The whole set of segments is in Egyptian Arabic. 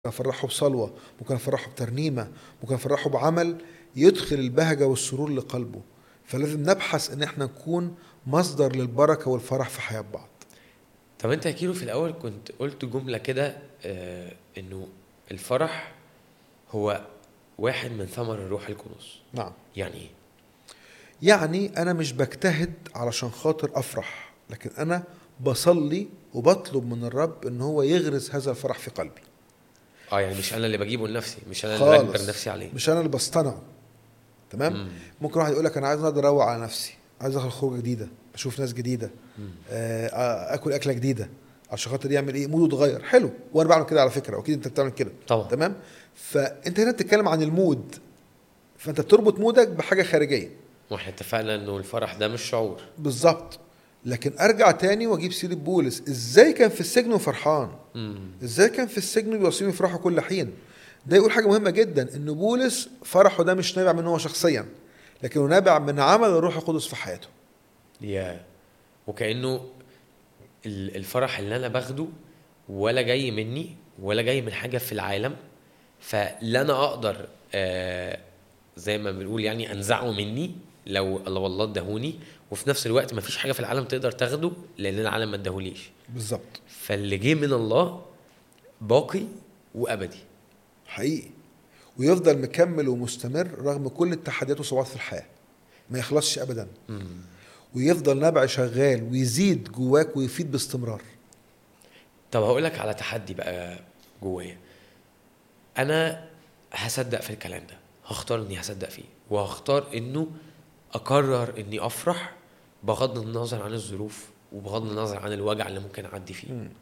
افرحه بصلوه ممكن افرحه بترنيمه ممكن افرحه بعمل يدخل البهجه والسرور لقلبه فلازم نبحث ان احنا نكون مصدر للبركه والفرح في حياه بعض طب انت يا كيلو في الاول كنت قلت جمله كده آه انه الفرح هو واحد من ثمر الروح القدس نعم يعني ايه يعني انا مش بجتهد علشان خاطر افرح لكن انا بصلي وبطلب من الرب ان هو يغرس هذا الفرح في قلبي اه يعني مش انا اللي بجيبه لنفسي مش انا اللي بجبر خالص نفسي عليه مش انا اللي بصطنعه تمام مم. ممكن واحد يقول لك انا عايز النهارده اروق على نفسي عايز اخد خروجه جديده اشوف ناس جديده مم. آه، اكل اكله جديده عشان خاطر يعمل ايه موده اتغير حلو وانا بعمل كده على فكره واكيد انت بتعمل كده طبعا تمام فانت هنا بتتكلم عن المود فانت بتربط مودك بحاجه خارجيه واحنا اتفقنا انه الفرح ده مش شعور بالظبط لكن ارجع تاني واجيب سيره بولس ازاي كان في السجن وفرحان مم. ازاي كان في السجن بيوصيهم يفرحوا كل حين ده يقول حاجه مهمه جدا ان بولس فرحه ده مش نابع منه هو شخصيا لكنه نابع من عمل الروح القدس في حياته يا وكانه ال- الفرح اللي انا باخده ولا جاي مني ولا جاي من حاجه في العالم فلا انا اقدر آه زي ما بنقول يعني انزعه مني لو الله والله اداهوني وفي نفس الوقت مفيش حاجه في العالم تقدر تاخده لان العالم ما اداهوليش بالظبط فاللي جه من الله باقي وابدي حقيقي ويفضل مكمل ومستمر رغم كل التحديات والصعوبات في الحياه ما يخلصش ابدا مم. ويفضل نبع شغال ويزيد جواك ويفيد باستمرار طب هقول لك على تحدي بقى جوايا انا هصدق في الكلام ده هختار اني هصدق فيه وهختار انه اقرر اني افرح بغض النظر عن الظروف وبغض النظر عن الوجع اللي ممكن اعدي فيه مم.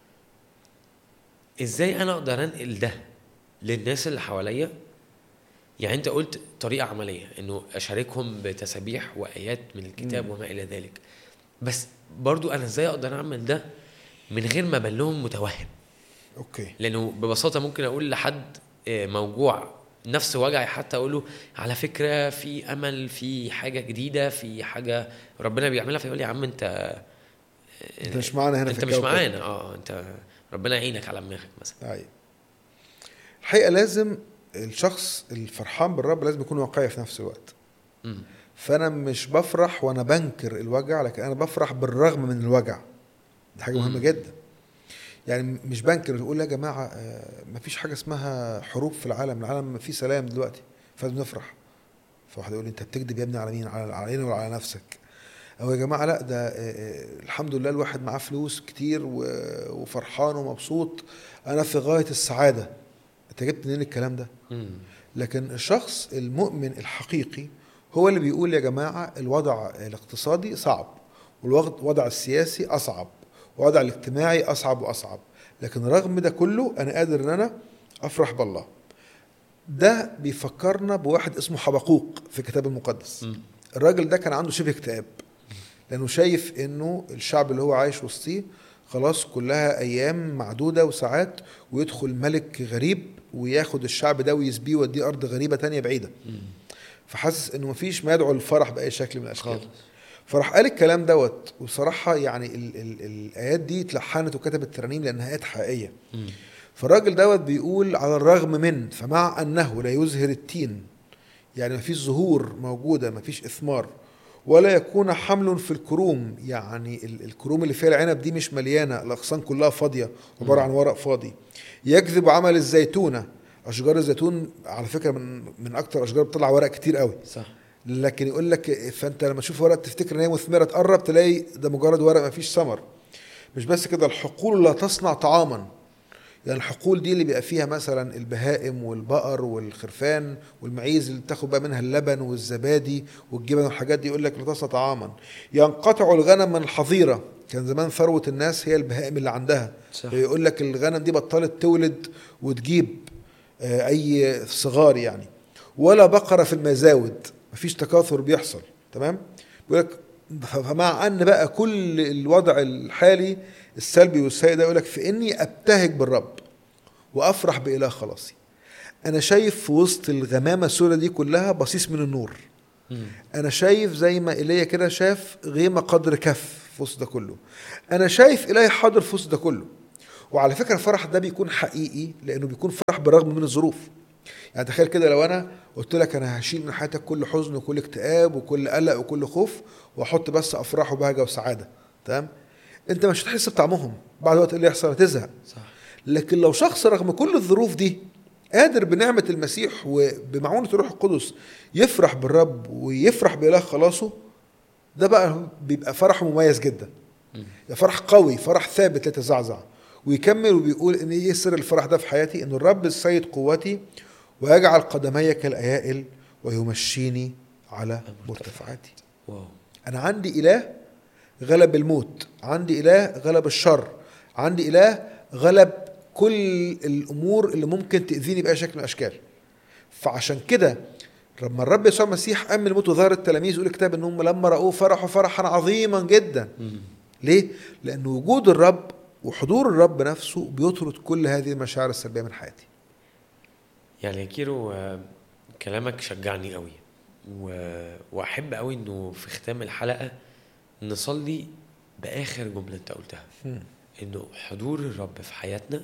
ازاي انا اقدر انقل ده للناس اللي حواليا يعني انت قلت طريقه عمليه انه اشاركهم بتسابيح وايات من الكتاب مم. وما الى ذلك بس برضو انا ازاي اقدر اعمل ده من غير ما ابان لهم متوهم اوكي لانه ببساطه ممكن اقول لحد آه، موجوع نفس وجعي حتى اقول له على فكره في امل في حاجه جديده في حاجه ربنا بيعملها فيقول لي يا عم انت انت مش معانا هنا انت في مش الكوكب. معانا اه انت ربنا يعينك على دماغك مثلا ايوه الحقيقه لازم الشخص الفرحان بالرب لازم يكون واقعي في نفس الوقت مم. فانا مش بفرح وانا بنكر الوجع لكن انا بفرح بالرغم من الوجع دي حاجه مهمه مم. جدا يعني مش بنكر تقول يا جماعه آه، مفيش حاجه اسمها حروب في العالم العالم فيه سلام دلوقتي فلازم نفرح فواحد يقول لي انت بتكذب يا ابني على مين على علينا ولا على نفسك او يا جماعه لا ده آه، آه، الحمد لله الواحد معاه فلوس كتير و- وفرحان ومبسوط انا في غايه السعاده انت جبت منين الكلام ده مم. لكن الشخص المؤمن الحقيقي هو اللي بيقول يا جماعة الوضع الاقتصادي صعب والوضع السياسي أصعب والوضع الاجتماعي أصعب وأصعب لكن رغم ده كله أنا قادر إن أنا أفرح بالله ده بيفكرنا بواحد اسمه حبقوق في الكتاب المقدس مم. الراجل ده كان عنده شبه اكتئاب لانه شايف انه الشعب اللي هو عايش وسطيه خلاص كلها ايام معدوده وساعات ويدخل ملك غريب وياخد الشعب ده ويسبيه ويوديه ارض غريبه تانية بعيده مم. فحاسس انه مفيش ما يدعو للفرح باي شكل من الاشكال خالص فراح قال الكلام دوت وصراحه يعني ال ال الايات دي اتلحنت وكتبت ترانيم لانها ايات حقيقيه مم. فالراجل دوت بيقول على الرغم من فمع انه لا يزهر التين يعني مفيش زهور موجوده مفيش اثمار ولا يكون حمل في الكروم يعني ال- الكروم اللي فيها العنب دي مش مليانه الاغصان كلها فاضيه عباره عن ورق فاضي يكذب عمل الزيتونه اشجار الزيتون على فكره من من اكتر اشجار بتطلع ورق كتير قوي صح لكن يقول لك فانت لما تشوف ورق تفتكر ان هي مثمره تقرب تلاقي ده مجرد ورق ما فيش ثمر مش بس كده الحقول لا تصنع طعاما يعني الحقول دي اللي بيبقى فيها مثلا البهائم والبقر والخرفان والمعيز اللي بتاخد بقى منها اللبن والزبادي والجبن والحاجات دي يقول لك لا تصنع طعاما ينقطع الغنم من الحظيره كان زمان ثروه الناس هي البهائم اللي عندها صح يقول لك الغنم دي بطلت تولد وتجيب آه، اي صغار يعني ولا بقره في المزاود مفيش تكاثر بيحصل تمام بيقول لك فمع ان بقى كل الوضع الحالي السلبي والسيء ده يقول لك في اني ابتهج بالرب وافرح باله خلاصي انا شايف في وسط الغمامه السوداء دي كلها بصيص من النور مم. انا شايف زي ما ايليا كده شاف غيمه قدر كف في وسط ده كله انا شايف الهي حاضر في وسط ده كله وعلى فكره الفرح ده بيكون حقيقي لانه بيكون فرح بالرغم من الظروف يعني تخيل كده لو انا قلت لك انا هشيل من حياتك كل حزن وكل اكتئاب وكل قلق وكل خوف واحط بس افراح وبهجه وسعاده تمام انت مش هتحس بطعمهم بعد وقت إيه اللي يحصل هتزهق صح لكن لو شخص رغم كل الظروف دي قادر بنعمة المسيح وبمعونة الروح القدس يفرح بالرب ويفرح بإله خلاصه ده بقى بيبقى فرح مميز جدا يبقى فرح قوي فرح ثابت لا يتزعزع ويكمل وبيقول ان ايه سر الفرح ده في حياتي ان الرب السيد قوتي ويجعل قدمي كالايائل ويمشيني على مرتفعاتي واو انا عندي اله غلب الموت عندي اله غلب الشر عندي اله غلب كل الامور اللي ممكن تاذيني باي شكل من الاشكال فعشان كده لما الرب يسوع المسيح قام من الموت وظهر التلاميذ يقول الكتاب انهم لما راوه فرحوا فرحا عظيما جدا ليه؟ لان وجود الرب وحضور الرب نفسه بيطرد كل هذه المشاعر السلبيه من حياتي يعني يا كيرو آه، كلامك شجعني قوي و... واحب قوي انه في ختام الحلقه نصلي باخر جمله انت قلتها انه حضور الرب في حياتنا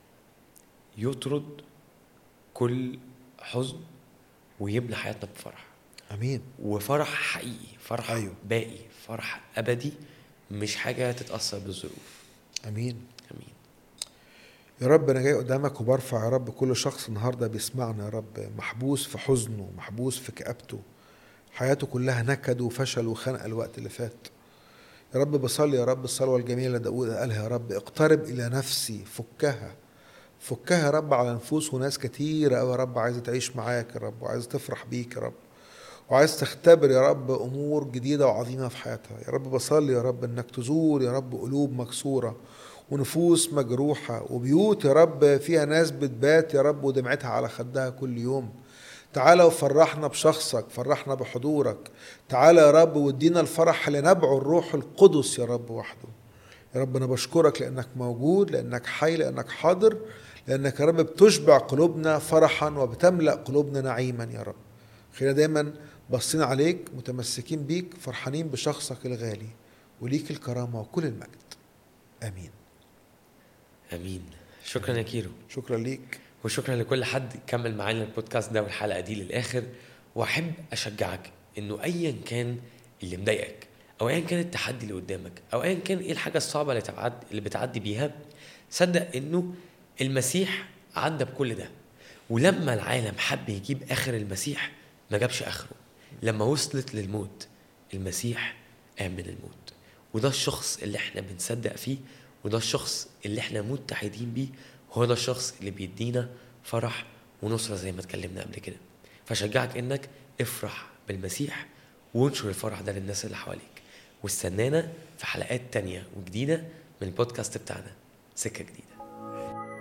يطرد كل حزن ويملى حياتنا بفرح امين وفرح حقيقي فرح أيوه. باقي فرح ابدي مش حاجه تتاثر بالظروف امين امين يا رب انا جاي قدامك وبرفع يا رب كل شخص النهارده بيسمعنا يا رب محبوس في حزنه محبوس في كآبته حياته كلها نكد وفشل وخنقه الوقت اللي فات يا رب بصلي يا رب الصلوه الجميله اللي داود قالها يا رب اقترب الى نفسي فكها فكها يا رب على نفوس وناس كتيرة أوي يا رب عايزة تعيش معاك يا رب وعايزة تفرح بيك يا رب وعايز تختبر يا رب أمور جديدة وعظيمة في حياتها يا رب بصلي يا رب إنك تزور يا رب قلوب مكسورة ونفوس مجروحة وبيوت يا رب فيها ناس بتبات يا رب ودمعتها على خدها كل يوم تعالى وفرحنا بشخصك فرحنا بحضورك تعالى يا رب وادينا الفرح اللي نبعه الروح القدس يا رب وحده يا رب انا بشكرك لانك موجود لانك حي لانك حاضر لانك يا رب بتشبع قلوبنا فرحا وبتملا قلوبنا نعيما يا رب خلينا دايما باصين عليك متمسكين بيك فرحانين بشخصك الغالي وليك الكرامه وكل المجد امين امين شكرا يا كيرو شكرا ليك وشكرا لكل حد كمل معانا البودكاست ده والحلقه دي للاخر واحب اشجعك انه ايا كان اللي مضايقك او ايا كان التحدي اللي قدامك او ايا كان ايه الحاجه الصعبه اللي تعد اللي بتعدي بيها صدق انه المسيح عدى بكل ده ولما العالم حب يجيب اخر المسيح ما جابش اخره لما وصلت للموت المسيح قام من الموت وده الشخص اللي احنا بنصدق فيه وده الشخص اللي احنا متحدين بيه هو ده الشخص اللي بيدينا فرح ونصرة زي ما اتكلمنا قبل كده فشجعك انك افرح بالمسيح وانشر الفرح ده للناس اللي حواليك واستنانا في حلقات تانية وجديدة من البودكاست بتاعنا سكة جديدة